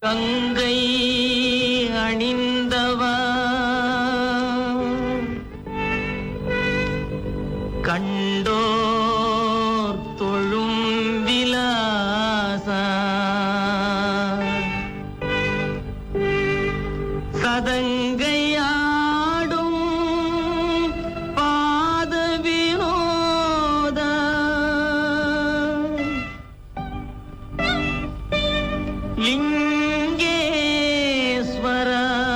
கங்கை அணிந்தவா கண்டோர் தொழும் விலாசா சதங்கையாடும் பாத வினோத லிங்கேஸ்வர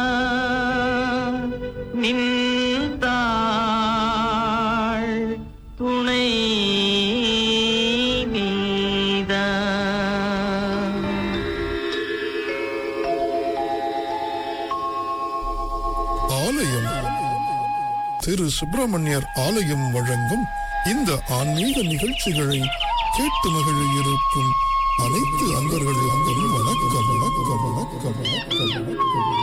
நின்றாள் துணை நீத ஆலயம் திரு சுப்பிரமணியர் ஆலயம் வழங்கும் இந்த ஆன்மீக நிகழ்ச்சிகளை கேட்டு மகிழ இருக்கும் அனைத்து அன்பர்களுக்கும் வணக்கம் வணக்கம் வணக்கம் வணக்கம் வணக்கம்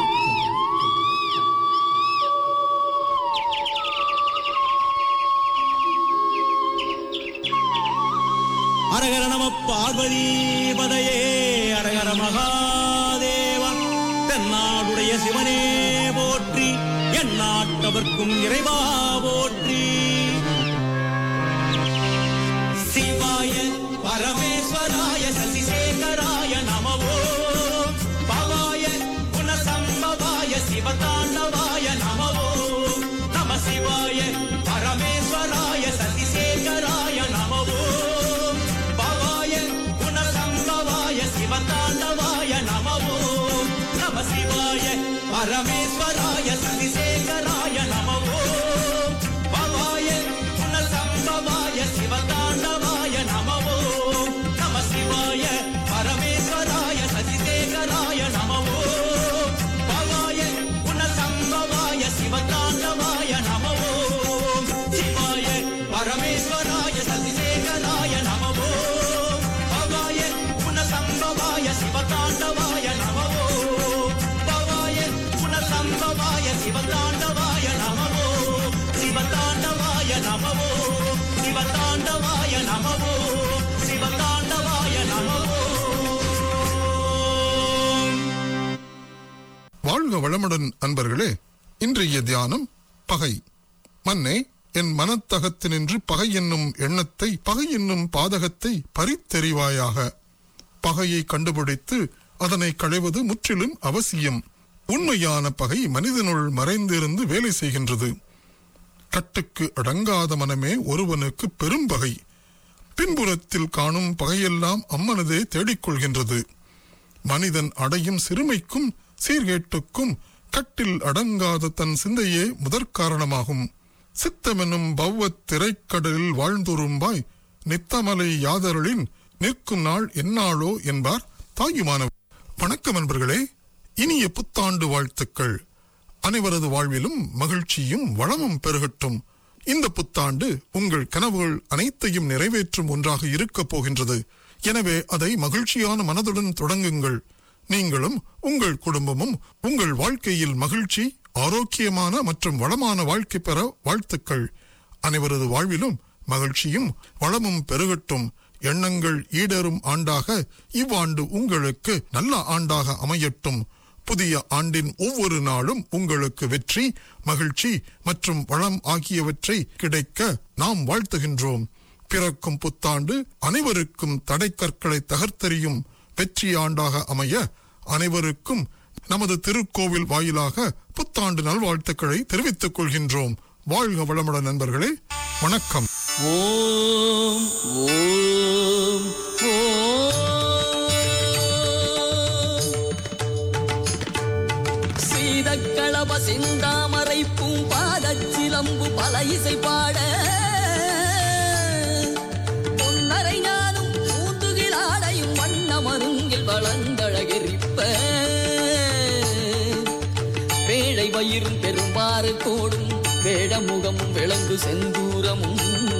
அரகர நம பார்வதீபதையே அரகர மகாதேவா தென்னாடுடைய சிவனே போற்றி எந்நாட்டவர்க்கும் இறைவா போற்றி சிவாய பரமேஸ்வராய சசிசேகராய நமவோ பவாய குணசம்பவாய சிவதாண்டவாய நமவோ நம சிவாய பரமேஸ்வராய சசிசேகராய நமவோ பவாய குணசம்பவாய சிவதாண்டவாய நமவோ நம சிவாய பரமேஸ்வராய சசிசேகராய நமவோ பவாய குணசம்பவாய சிவதாண்டவாய நமவோ நம சிவாய பரமேஸ்வராய சசிசேகராய நமவோ பவாய குணசம்பவாய சிவதாண்டவாய நமவோ சிவாய பரமேஸ்வராய சசிசேகராய நமவோ பவாய குணசம்பவாய சிவதாண்டவாய நமவோ பவாய குணசம்பவாய சிவதாண்டவாய நமவோ சிவதாண்டவாய நமவோ சிவதாண்டவாய நமவோ சிவதாண்டவாய நமவோ வாழ்க வளமுடன் அன்பர்களே இன்றைய தியானம் பகை மன்னே என் மனத்தகத்தினின்று பகை என்னும் எண்ணத்தை பகை என்னும் பாதகத்தை பறித்தெறிவாயாக பகையை கண்டுபிடித்து அதனை களைவது முற்றிலும் அவசியம் உண்மையான பகை மனிதனுள் மறைந்திருந்து வேலை செய்கின்றது கட்டுக்கு அடங்காத மனமே ஒருவனுக்கு பெரும் பகை பின்புறத்தில் காணும் பகையெல்லாம் அம்மனதே தேடிக்கொள்கின்றது மனிதன் அடையும் சிறுமைக்கும் சீர்கேட்டுக்கும் கட்டில் அடங்காத தன் சிந்தையே முதற் காரணமாகும் சித்தமெனும் பௌவத் திரைக்கடலில் வாழ்ந்துரும்பாய் நித்தமலை யாதருளின் நிற்கும் நாள் எந்நாளோ என்பார் தாயுமானவர் வணக்கம் நண்பர்களே இனிய புத்தாண்டு வாழ்த்துக்கள் அனைவரது வாழ்விலும் மகிழ்ச்சியும் வளமும் பெருகட்டும் இந்த புத்தாண்டு உங்கள் கனவுகள் அனைத்தையும் நிறைவேற்றும் ஒன்றாக இருக்கப் போகின்றது எனவே அதை மகிழ்ச்சியான மனதுடன் தொடங்குங்கள் நீங்களும் உங்கள் குடும்பமும் உங்கள் வாழ்க்கையில் மகிழ்ச்சி ஆரோக்கியமான மற்றும் வளமான வாழ்க்கை பெற வாழ்த்துக்கள் அனைவரது வாழ்விலும் மகிழ்ச்சியும் வளமும் பெருகட்டும் எண்ணங்கள் ஈடேறும் ஆண்டாக இவ்வாண்டு உங்களுக்கு நல்ல ஆண்டாக அமையட்டும் புதிய ஆண்டின் ஒவ்வொரு நாளும் உங்களுக்கு வெற்றி மகிழ்ச்சி மற்றும் வளம் ஆகியவற்றை கிடைக்க நாம் வாழ்த்துகின்றோம் பிறக்கும் புத்தாண்டு அனைவருக்கும் தடைக்கற்களை தகர்த்தெறியும் வெற்றி ஆண்டாக அமைய அனைவருக்கும் நமது திருக்கோவில் வாயிலாக புத்தாண்டு நல்வாழ்த்துக்களை தெரிவித்துக் கொள்கின்றோம் வாழ்க வளமுடன் நண்பர்களே வணக்கம் ஓம் ஓம் ஓம் சீதக்களப சிந்தாமரை பூம்பாதச் சிலம்பு பல இசை பாட பொன்னரை ஞானும் பூந்துகிலாடையும் வண்ண மருங்கில் வளந்தழகெரிப்ப வேழை வயிறும் பெரும்பாறு கோடும் வேடமுகமும் விளங்கு செந்தூரமும்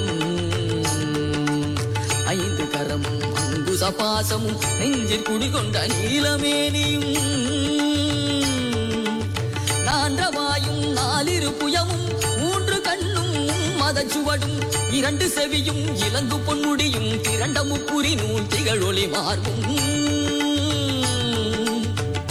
ஐந்து கரமும் அங்குச பாசமும் நெஞ்சில் குடிகொண்ட நீலமேனியும் நான்றவாயும் நாலிரு புயமும் மூன்று கண்ணும் மதச்சுவடும் இரண்டு செவியும் இலங்கு பொன்முடியும் திரண்ட முப்புரி நூல் திகழொளி மார்பும்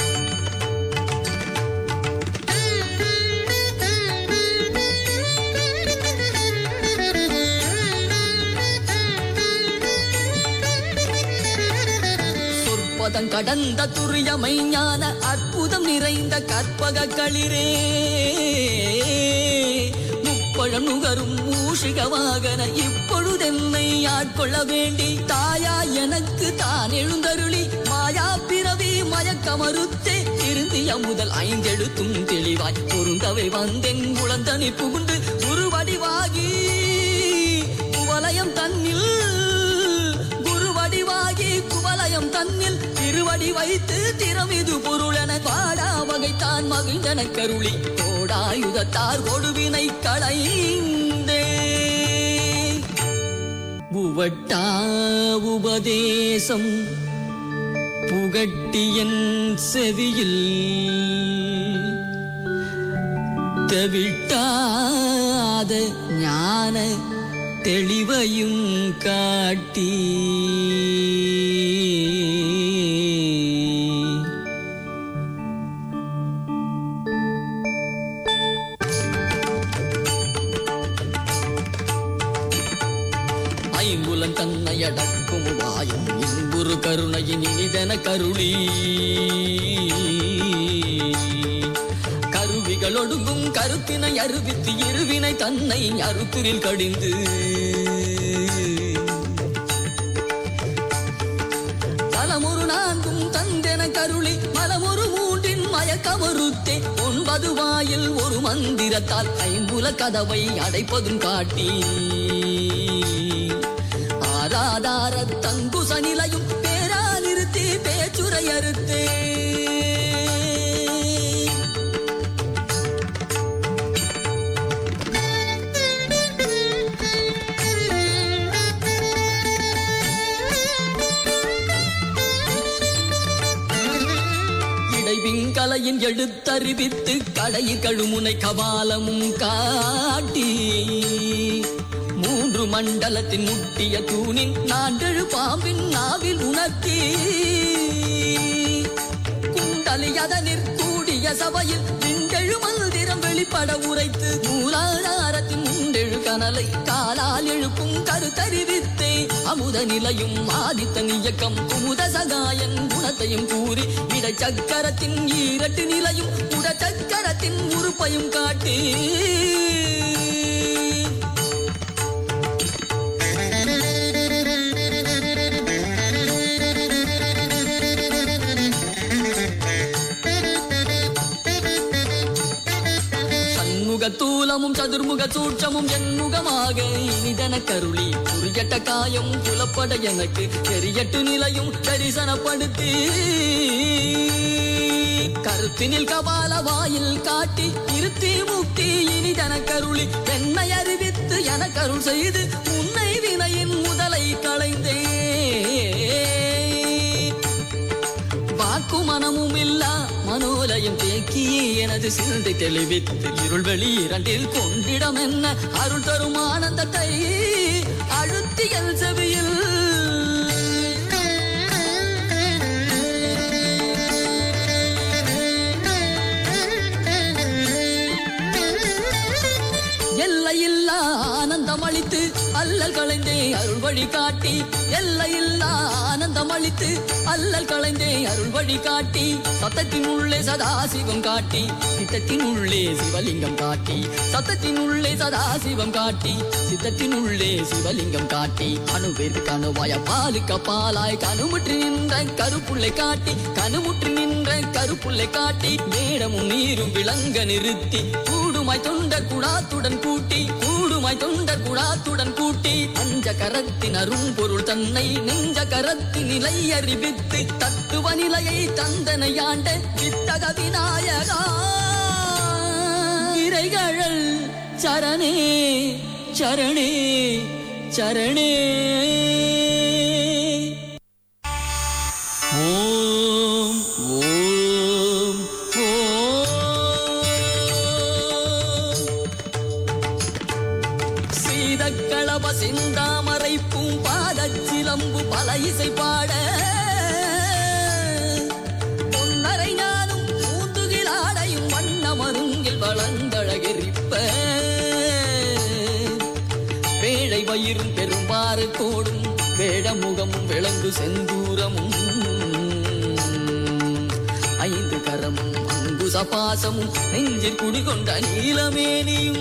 கற்பகம் கடந்த துரியமை ஞான அற்புதம் நிறைந்த கற்பக களிரே முப்பழம் நுகரும் மூஷிக வாகன இப்பொழுதென்னை ஆட்கொள்ள வேண்டி தாயா எனக்கு தான் எழுந்தருளி மாயா பிறவி மயக்கமறுத்தே திருந்திய முதல் ஐந்தெழுத்தும் தெளிவாய் பொருந்தவை வந்தென் குழந்தனி புகுந்து குருவடிவாகி குவலயம் தன்னில் குருவடிவாகி குவலயம் தன்னில் திருவடி வைத்து திறமிது பொருளென பாடா வகைத்தான் மகிழ்ந்தன கருளி கோடாயுதத்தார் கொடுவினை களைந்தே உவட்டா உபதேசம் புகட்டியன் செவியில் தவிட்டாத ஞான தெளிவையும் காட்டி ஐம்புலன் தன்னை அடக்கும் வாயும் இன்புறு கருணையின் இனிதன கருளி கருவிகள் ஒடுங்கும் கருத்தினை அருவித்து இருவினை தன்னை அறுத்திரில் கடிந்து தலமொரு நான்கும் தந்தென கருளி மலமொரு மூன்றின் மயக்கமறுத்தே ஒன்பது வாயில் ஒரு மந்திரத்தால் ஐம்புல கதவை அடைப்பதும் காட்டி ஆராதார தங்குச நிலையும் பேரா நிறுத்தி பேச்சுரை அறுத்தே இடைவிங்கலையின் எழுத்தறிவித்து கடையில் கழுமுனை கபாலமும் காட்டி மூன்று மண்டலத்தின் முட்டிய தூணின் நாண்டெழு பாம்பின் நாவில் உணர்த்தி குண்டலி அதனிற் கூடிய சபையில் விண்டெழு மந்திரம் வெளிப்பட உரைத்து மூலாதாரத்தின் முண்டெழு கனலை காலால் எழுப்பும் கருத்தறிவித்தே அமுத நிலையும் ஆதித்தன் இயக்கம் குமுத சகாயன் குணத்தையும் கூறி இடச்சக்கரத்தின் ஈரட்டு நிலையும் உடச்சக்கரத்தின் உறுப்பையும் காட்டி சண்முக தூலமும் சதுர்முக சூட்சமும் என்முகமாக இனிதன கருளி புரியட்ட காயம் புலப்பட எனக்கு தெரியட்டு நிலையும் தரிசனப்படுத்தி கருத்தினில் கபால வாயில் காட்டி இருத்தி முக்தி இனிதன கருளி என்னை அறிவித்து என கருள் செய்து உன்னை வினையின் முதலை களைந்தே வாக்கு மனமும் இல்லா மனோலயம் தேக்கியே எனது சிந்தை தெளிவித்து இருள் வெளி இரண்டில் கொண்டிடம் என்ன அருள் தரும் ஆனந்தத்தை அழுத்தியல் செவியில் எல்லையில்லா ஆனந்தம் அளித்து அல்லல் களைந்தே அருள் வழி காட்டி எல்லையில்லா ஆனந்தம் அளித்து அல்லல் களைந்தே அருள் வழி காட்டி சத்தத்தின் உள்ளே சதாசிவம் காட்டி சித்தத்தின் உள்ளே சிவலிங்கம் காட்டி சத்தத்தின் உள்ளே சதாசிவம் காட்டி சித்தத்தின் உள்ளே சிவலிங்கம் காட்டி அணுவிற்கு கணுவாய பாலுக்க பாலாய் கணுமுற்றி நின்ற கருப்புள்ளை காட்டி கணுமுற்றி நின்ற கருப்புள்ளை காட்டி மேடமும் நீரும் விளங்க நிறுத்தி கூடுமாய் தொண்டர் குடாத்துடன் கூட்டி கூடுமாய் தொண்டர் குடாத்துடன் கூட்டி அஞ்ச கரத்தின் அரும்பொருள் தன்னை நெஞ்ச கரத்தின் நிலை அறிவித்து தத்துவ நிலையை தந்தனை ஆண்ட வித்தக விநாயகா இறைகழல் சரணே சரணே சரணே ஓம் ஓம் ஓம் சீதக்களப சிந்தாமரை பூம்பாதச் சிலம்பு பல இசை பாட பொன்னரை ஞானும் பூந்துகிலாடையும் வண்ண மருங்கில் வளர்ந்தழகெரிப்ப வேழை வயிறும் பெரும்பாறு கோடும் வேடமுகமும் விளங்கு செந்தூரமும் நேசபாசமும் நெஞ்சில் குடிகொண்ட நீலமேனியும்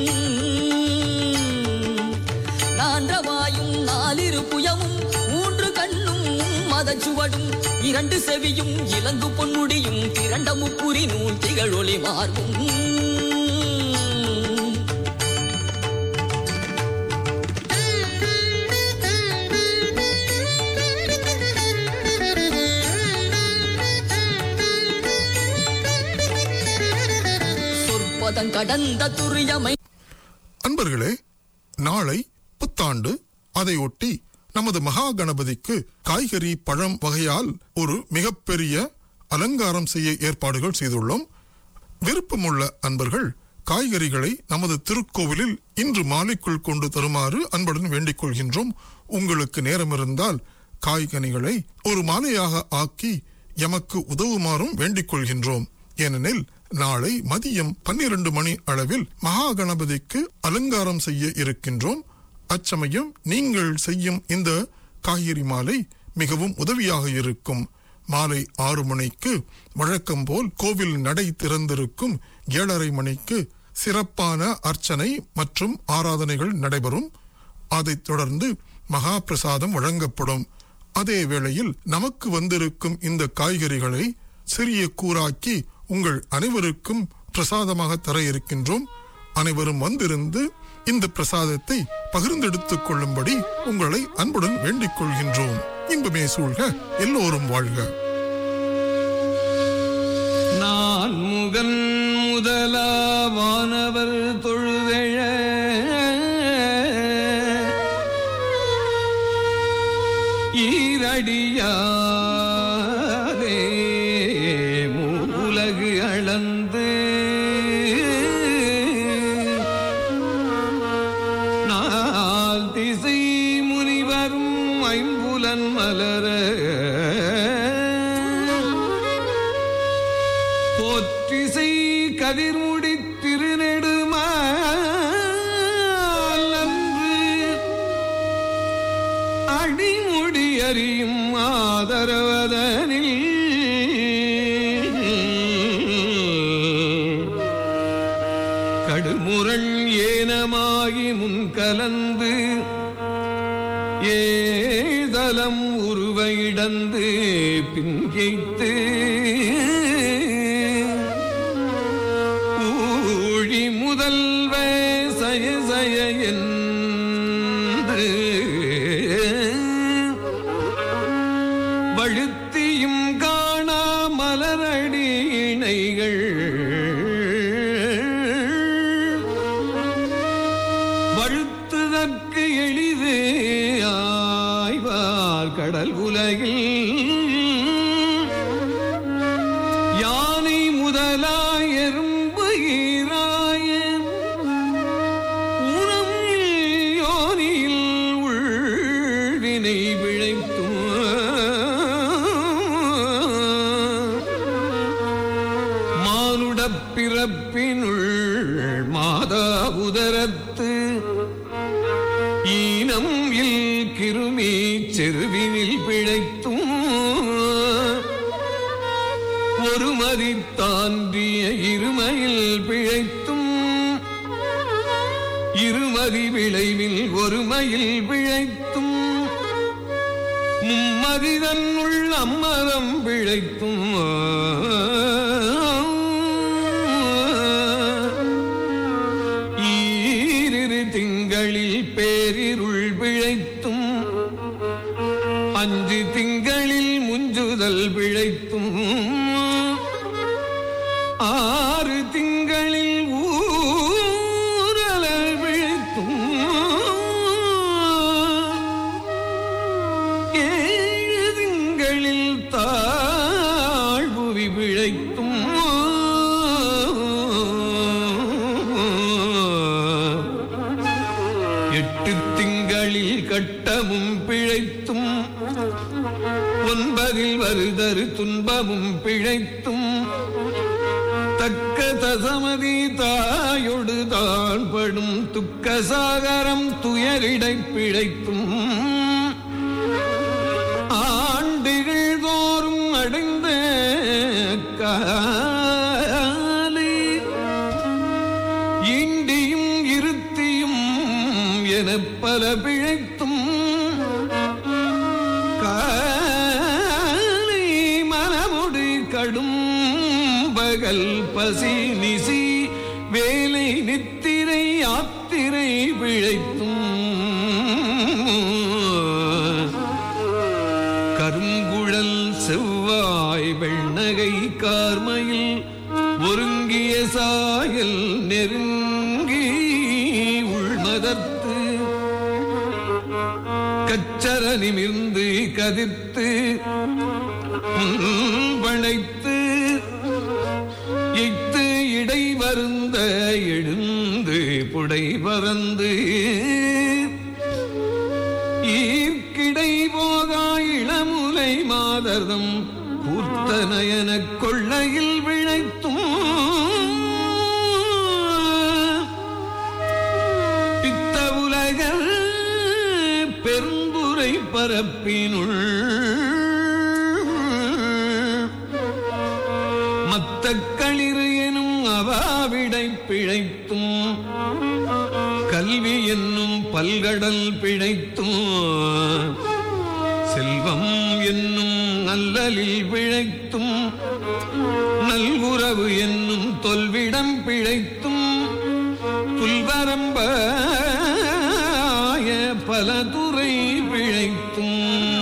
நான்றவாயும் நாலிரு புயமும் மூன்று கண்ணும் மதச்சுவடும் இரண்டு செவியும் இலங்கு பொன்முடியும் திரண்ட முப்புரி நூல் திகழொளி மார்பும் சொற்பதம் கடந்த துரியமை அன்பர்களே நாளை புத்தாண்டு அதையொட்டி நமது மகா கணபதிக்கு காய்கறி பழம் வகையால் ஒரு மிகப்பெரிய அலங்காரம் செய்ய ஏற்பாடுகள் செய்துள்ளோம் விருப்பமுள்ள அன்பர்கள் காய்கறிகளை நமது திருக்கோவிலில் இன்று மாலைக்குள் கொண்டு தருமாறு அன்புடன் வேண்டிக் கொள்கின்றோம் உங்களுக்கு நேரம் இருந்தால் காய்கனிகளை ஒரு மாலையாக ஆக்கி எமக்கு உதவுமாறும் வேண்டிக் கொள்கின்றோம் ஏனெனில் நாளை மதியம் பன்னிரண்டு மணி அளவில் மகா கணபதிக்கு அலங்காரம் செய்ய இருக்கின்றோம் அச்சமயம் நீங்கள் செய்யும் இந்த காய்கறி மாலை மிகவும் உதவியாக இருக்கும் மாலை ஆறு மணிக்கு வழக்கம் போல் கோவில் நடை திறந்திருக்கும் ஏழரை மணிக்கு சிறப்பான அர்ச்சனை மற்றும் ஆராதனைகள் நடைபெறும் அதைத் தொடர்ந்து மகா பிரசாதம் வழங்கப்படும் அதே வேளையில் நமக்கு வந்திருக்கும் இந்த காய்கறிகளை சிறிய கூறாக்கி உங்கள் அனைவருக்கும் பிரசாதமாக தர இருக்கின்றோம் அனைவரும் வந்திருந்து இந்த பிரசாதத்தை பகிர்ந்தெடுத்துக் கொள்ளும்படி உங்களை அன்புடன் வேண்டிக் கொள்கின்றோம் இன்பமே சூழ்க எல்லோரும் வாழ்க நான் முகன் முதலாவானவர் தொழுதெழ ஈரடியாரே மூலகு அளந்து நால் திசை முனிவரும் ஐம்புலன் மலர போற்றிசை கதிர்முடி திருநெடுமாலன்று அடிமுடி அறியும் ஆதரவதனில் கடுமுரண் ஏனமாகி முன்கலந்து ஏதலம் உருவ இடந்து பின்கைத்து ஊழி முதல்வ சய சய என்று வழுத்தியும் காணா மலரடி இணைகள் வழுத்துதற்கு எளிது ஆய்வார் கடல் உலகில் யானை முதலாய் எறும்பு ஈராய உணம் யோனியில் உள்வினை விழைத்தும் மானுடப் பிறப்பினுள் மாதா உதரத்து ஈனம் இல் கிருமி செருவினில் பிழைத்தும் ஒரு மதி தாண்டிய இருமையில் பிழைத்தும் இருமதி விளைவில் ஒருமையில் பிழைத்தும் மும்மதிதன்னுள் அம்மரம் பிழைத்தும் ஈரிரு திங்களில் பேரிருள் பிழைத்தும் அஞ்சு திங்களில் முஞ்சுதல் பிழைத்தும் ஆறு திங்களில் ஊரலல் பிழைத்தும் ஏழு திங்களில் தாழ்புவி பிழைத்தும் எட்டு திங்களில் கட்டமும் பிழைத்தும் ஒன்பதில் வருதரு துன்பமும் பிழைத்தும் தக்க தசமதி தாயொடு தாழ்படும் துக்க சாகரம் துயரிடை பிழைத்தும் ஆண்டுகள் தோறும் அடைந்த கால படும் பகல் பசி நிசி வேலை நித்திரை யாத்திரை பிழைத்தும் கருங்குழல் செவ்வாய் வெண்ணகை கார்மையில் ஒருங்கிய சாயல் நெருங்கி உள்மதர்த்து கச்சர நிமிர்ந்து கதிர்த்து வளைத்து எய்த்து இடை வருந்த எழுந்து புடை பறந்து ஈர்க்கிடை போகா இளமுலை மாதர்தம் கூர்த்த நயன கொள்ளையில் விழைத்தும் பித்த உலகல் பெரும்புரை பரப்பினுள் மத்த களிறு எனும் அவாவிடை பிழைத்தும் கல்வி என்னும் பல்கடல் பிழைத்தும் செல்வம் என்னும் அல்லலில் பிழைத்தும் நல்குறவு என்னும் தொல்விடம் பிழைத்தும் புல்வரம்பாய பல துறை பிழைத்தும்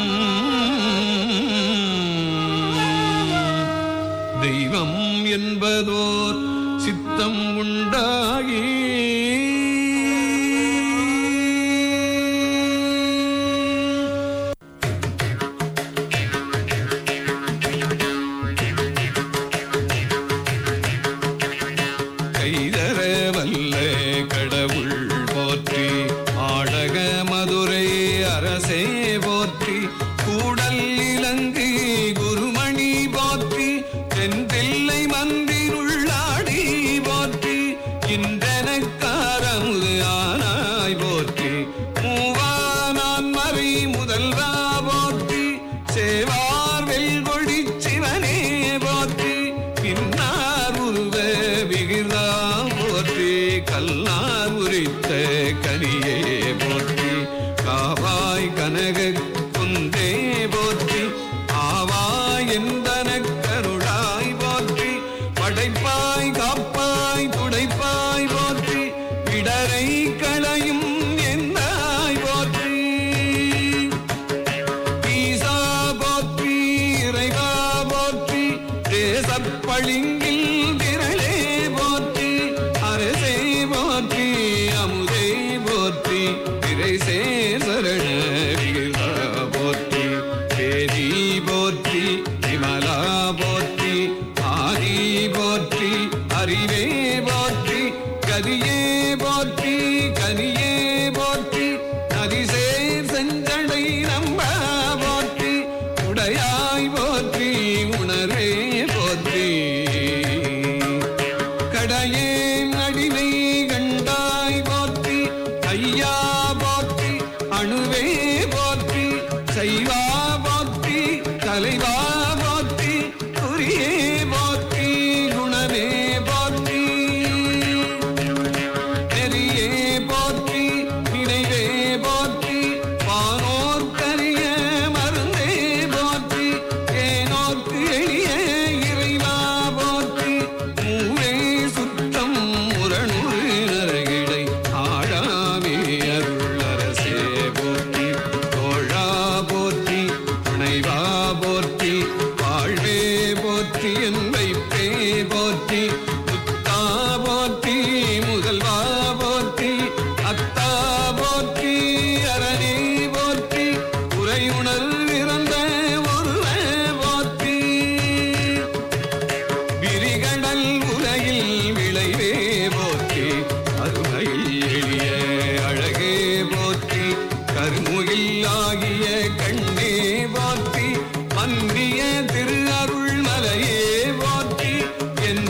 தெய்வம் என்பதோர் சித்தம் உண்டாகி கைதர வல்ல கடவுள் போற்றி ஆடக மதுரை அரசே போற்றி கூடல் இலங்கு குருமணி போற்றி தென்தில்லை மந்திருள்ளாடி போற்றி இன்றனக்காரமுது ஆனாய் போற்றி மூவானான் மறை முதல்வா போற்றி சேவார் வெல்கொடி சிவனே போற்றி பின்னார் உருவ விகிதா போற்றி கல்லார் உரித்த கனியே போற்றி காவாய் கனக குந்தே போற்றி ஆவாய் எந்தன கருளாய் போற்றி படைப்பாய் காப்பாய் துடைப்பாய் போற்றி விடரை களையும் எந்தாய் போற்றி ஈசா போற்றி இறைவா போற்றி தேசப்பளிங்கில் திரளே போற்றி அரசே போற்றி அமுதே போற்றி திரைசே சரண விகிதா போற்றி தேதி போற்றி விமலா போற்றி ஆதி போற்றி அறிவே போற்றி கதியே போற்றி கனியே போற்றி நதிசேர் செஞ்சடை நம்ப போற்றி உடையாய் போற்றி உணர்வே போற்றி கடையே நடினை கண்டாய் போற்றி ஐயா போற்றி அணுவே போற்றி செய்வா போற்றி தலைவா போற்றி குறியே போற்றி குணமே போற்றி நெறியே போற்றி நினைவே போற்றி வானோர்க்கரிய மருந்தே போற்றி ஏனோர்க்கு எளிய இறைவா போற்றி மூவே சுத்தம் முரணுறு நரகிடை ஆடாமே அருளரசே போற்றி தோழா போற்றி துணைவா போற்றி வாழ்வே போற்றி என் வைப்பே போற்றி முத்தா போற்றி முதல்வா போற்றி அத்தா போற்றி அரணி போற்றி உரையுணர் இறந்த ஒருவ போற்றி விரிகடல் உலகில் விளைவே போற்றி அருமையில் எளிய அழகே போற்றி கருமுகில் ஆகிய கண்ணே போற்றி மன்னிய திரு அருள் மலையே போற்றி என்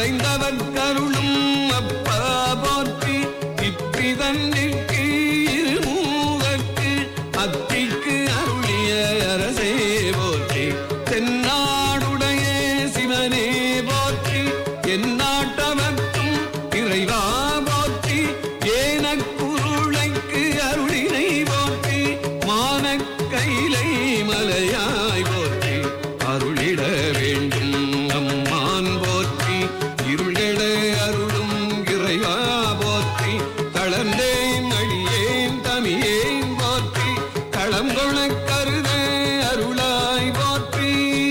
அலைந்தவர் கருளும் அப்பா போற்றி இப்பிதன்னிற்கு இருமூவர்க்கு அத்திக்கு அருளிய அரசே போற்றி தென்னாடுடைய சிவனே போற்றி எந்நாட்டவர்க்கும் இறைவா போற்றி ஏனக்குருளைக்கு அருளினை போற்றி மானக் கைலை மலையாய் போற்றி அருளிட வேண்டும் அம்மான் போற்றி இருளெட அருளும் இறைவா போற்றி தளர்ந்தேன் அடியேன் தமியேன் போற்றி களங்கொள கருத அருளாய் போற்றி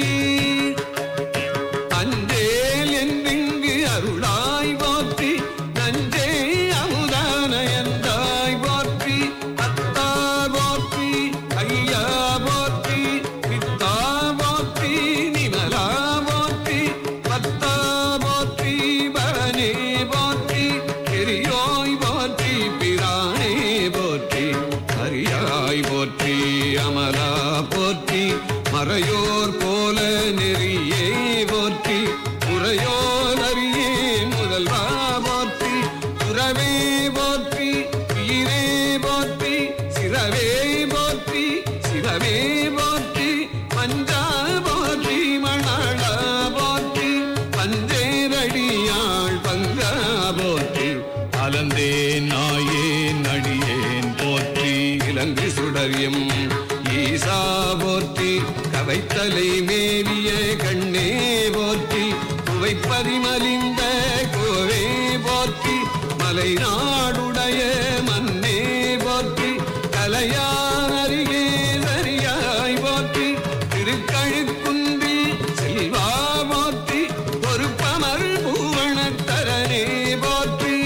அஞ்சேல் என்றிங்கு அருளாய் போற்றி நஞ்சே அமுதான என்றாய் போற்றி அத்தா போற்றி ஐயா போற்றி பித்தா போற்றி நிமலா போற்றி பத்தா போற்றி பரனே போற்றி பெரியோய் போற்றி பிரானே போற்றி ஹரியாய் போற்றி அமலா போற்றி மறையோர் போல நெறியே போற்றி உரையோர் அறியே முதல்வா போற்றி புறவே போற்றி உயிரே போற்றி சிறவே போற்றி சிவமே போற்றி பஞ்சா போற்றி மணாளா போற்றி பஞ்சேரடியாள் பங்கா போற்றி அலந்தேன் நாயேன் நடியேன் போற்றி இலங்கு சுடரியம் ஈசா போற்றி கவைத்தலை மேவிய கண்ணே போற்றி குவைப்பரிமலிந்த கோவே போற்றி மலை நாடுடைய மன்னே போற்றி கலையான் அருகே சரியாய் போற்றி திருக்கழுக்குன்றி செல்வா போற்றி பொறுப்பமர் பூவணத்தரனே போற்றி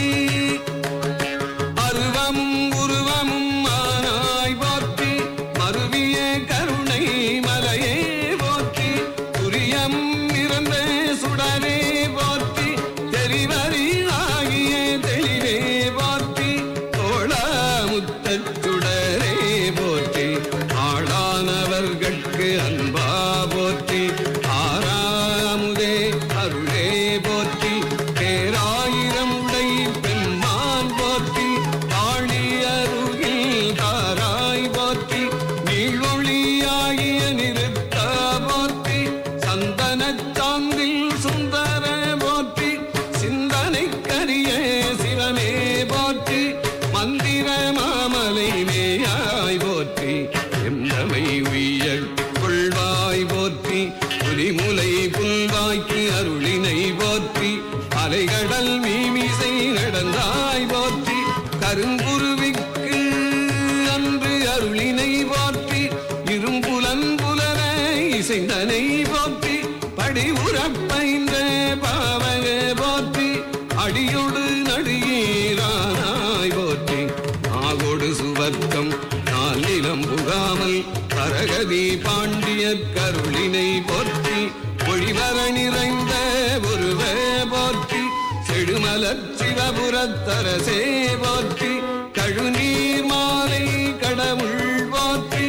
அருவமும் உருவமும் ஆனாய் போற்றி மருவிய கருணை மலையே போற்றி துரியம் இறந்த சுடரே போற்றி தெரிவரி ஆகிய தெளிவே போற்றி தோளாமுத்தச் சுடரே போற்றி ஆளானவர்கட்கு அன்பா போற்றி ஆறாமுதே அருளே போற்றி பேராயிரம் உடை பெம்மான் போற்றி ஆழியருகில் தாராய் போற்றி நீளொளியாகிய நிறுத்தா போற்றி சந்தனச் சாந்தில் சுந்தர போற்றி சிந்தனை கரிய சிவமே போற்றி மந்திர மாமலை மேயாய் போற்றி எந்தமை உய்ய கொள்வாய் போற்றி புலிமுலை புல்வாய்க்கு அருளினை போற்றி அலைகடல் மீமிசை நடந்தாய் போற்றி கருங்குருவிக்கு அன்று அருளினை போற்றி இரும்புலன் புலர இசைந்தனை போற்றி படி உறப்பைந்த பாவக போற்றி அடியொடு நடிகீரானாய் போற்றி நாகொடு சுவர்க்கம் நான் நிலம் புகாமல் பரகதி பாண்டிய கருளினை போற்றி ஒளிவர நிறைந்த ஒருவ போற்றி செடுமலர் சிவபுரத்தரசே போற்றி கழுநீர் மாலை கடவுள் போற்றி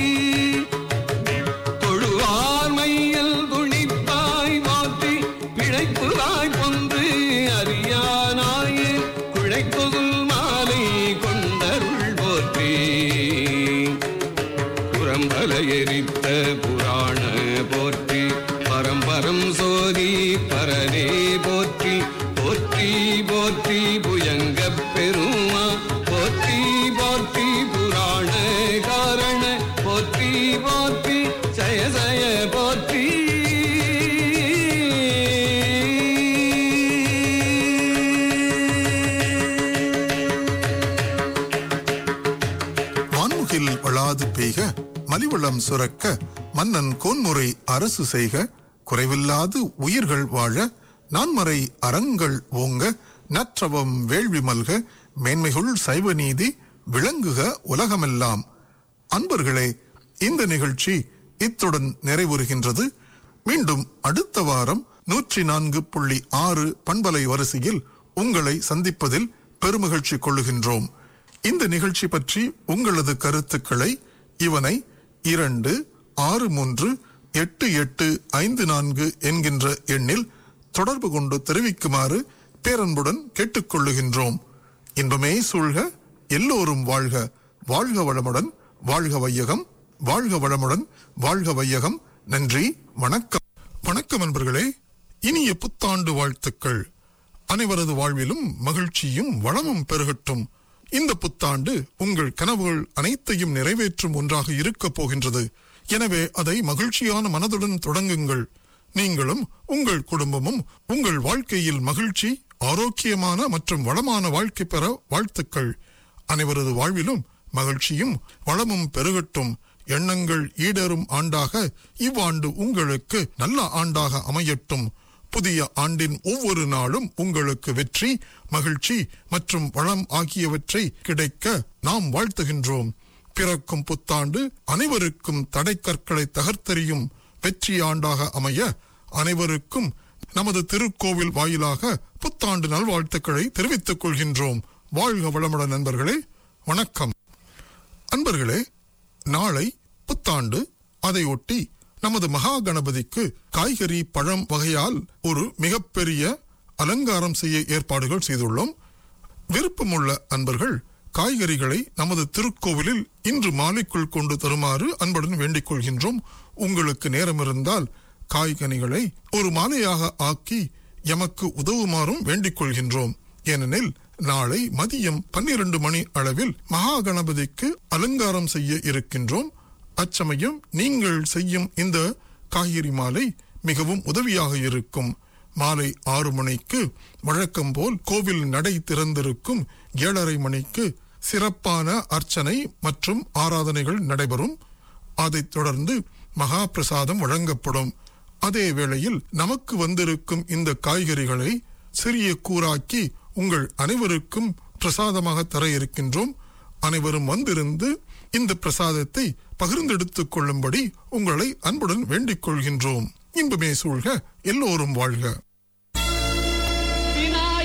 தொழுவார் மையல் துணிப்பாய் போற்றி பிழைப்புவாய் பொன்று அறியானாயே குழைக்குதுல் மாலை கொண்டருள் போற்றி புறம்பல எரித்த புராண போற்றி பரம்பரம் சோதி பரனே போற்றி போற்றி போற்றி புயங்க பெருமா போற்றி போற்றி புராண காரண போற்றி போற்றி ஜய ஜய போற்றி வான்முகில் வளாது பெய்க மலிவளம் சுரக்க மன்னன் கோன்முறை அரசு செய்க குறைவில்லாது உயிர்கள் வாழ நான்மறை அறங்கள் ஓங்க நற்றவம் வேள்வி மல்க மேன்மைகுள் சைவ நீதி விளங்குக உலகமெல்லாம் அன்பர்களே இந்த நிகழ்ச்சி இத்துடன் நிறைவுறுகின்றது மீண்டும் அடுத்த வாரம் நூற்றி நான்கு புள்ளி ஆறு பண்பலை வரிசையில் உங்களை சந்திப்பதில் பெருமகிழ்ச்சி கொள்ளுகின்றோம் இந்த நிகழ்ச்சி பற்றி உங்களது கருத்துக்களை இவனை இரண்டு ஆறு மூன்று எட்டு எட்டு ஐந்து நான்கு என்கின்ற எண்ணில் தொடர்பு கொண்டு தெரிவிக்குமாறு பேரன்புடன் கேட்டுக்கொள்ளுகின்றோம் இன்பமே சூழ்க எல்லோரும் வாழ்க வாழ்க வளமுடன் வாழ்க வையகம் வாழ்க வளமுடன் வாழ்க வையகம் நன்றி வணக்கம் வணக்கம் நண்பர்களே இனிய புத்தாண்டு வாழ்த்துக்கள் அனைவரது வாழ்விலும் மகிழ்ச்சியும் வளமும் பெருகட்டும் இந்த புத்தாண்டு உங்கள் கனவுகள் அனைத்தையும் நிறைவேற்றும் ஒன்றாக இருக்கப் போகின்றது எனவே அதை மகிழ்ச்சியான மனதுடன் தொடங்குங்கள் நீங்களும் உங்கள் குடும்பமும் உங்கள் வாழ்க்கையில் மகிழ்ச்சி ஆரோக்கியமான மற்றும் வளமான வாழ்க்கை பெற வாழ்த்துக்கள் அனைவரது வாழ்விலும் மகிழ்ச்சியும் வளமும் பெருகட்டும் எண்ணங்கள் ஈடேறும் ஆண்டாக இவ்வாண்டு உங்களுக்கு நல்ல ஆண்டாக அமையட்டும் புதிய ஆண்டின் ஒவ்வொரு நாளும் உங்களுக்கு வெற்றி மகிழ்ச்சி மற்றும் வளம் ஆகியவற்றை கிடைக்க நாம் வாழ்த்துகின்றோம் பிறக்கும் புத்தாண்டு அனைவருக்கும் தடைக்கற்களை தகர்த்தெறியும் வெற்றி ஆண்டாக அமைய அனைவருக்கும் நமது திருக்கோவில் வாயிலாக புத்தாண்டு நல்வாழ்த்துக்களை தெரிவித்துக் கொள்கின்றோம் வாழ்க வளமுடன் நண்பர்களே வணக்கம் அன்பர்களே நாளை புத்தாண்டு அதை ஒட்டி நமது மகா கணபதிக்கு காய்கறி பழம் வகையால் ஒரு மிகப்பெரிய அலங்காரம் செய்ய ஏற்பாடுகள் செய்துள்ளோம் விருப்பமுள்ள அன்பர்கள் காய்கறிகளை நமது திருக்கோவிலில் இன்று மாலைக்குள் கொண்டு தருமாறு அன்புடன் வேண்டிக் கொள்கின்றோம் உங்களுக்கு நேரம் இருந்தால் காய்கனிகளை ஒரு மாலையாக ஆக்கி எமக்கு உதவுமாறும் வேண்டிக் கொள்கின்றோம் ஏனெனில் நாளை மதியம் பன்னிரண்டு மணி அளவில் மகா கணபதிக்கு அலங்காரம் செய்ய இருக்கின்றோம் அச்சமயம் நீங்கள் செய்யும் இந்த காய்கறி மாலை மிகவும் உதவியாக இருக்கும் மாலை ஆறு மணிக்கு வழக்கம் போல் கோவில் நடை திறந்திருக்கும் ஏழரை மணிக்கு சிறப்பான அர்ச்சனை மற்றும் ஆராதனைகள் நடைபெறும் அதைத் தொடர்ந்து மகா பிரசாதம் வழங்கப்படும் அதே வேளையில் நமக்கு வந்திருக்கும் இந்த காய்கறிகளை சிறிய கூறாக்கி உங்கள் அனைவருக்கும் பிரசாதமாக தர இருக்கின்றோம் அனைவரும் வந்திருந்து இந்த பிரசாதத்தை பகிர்ந்தெடுத்துக் கொள்ளும்படி உங்களை அன்புடன் வேண்டிக் கொள்கின்றோம் இன்பமே சூழ்க எல்லோரும் வாழ்க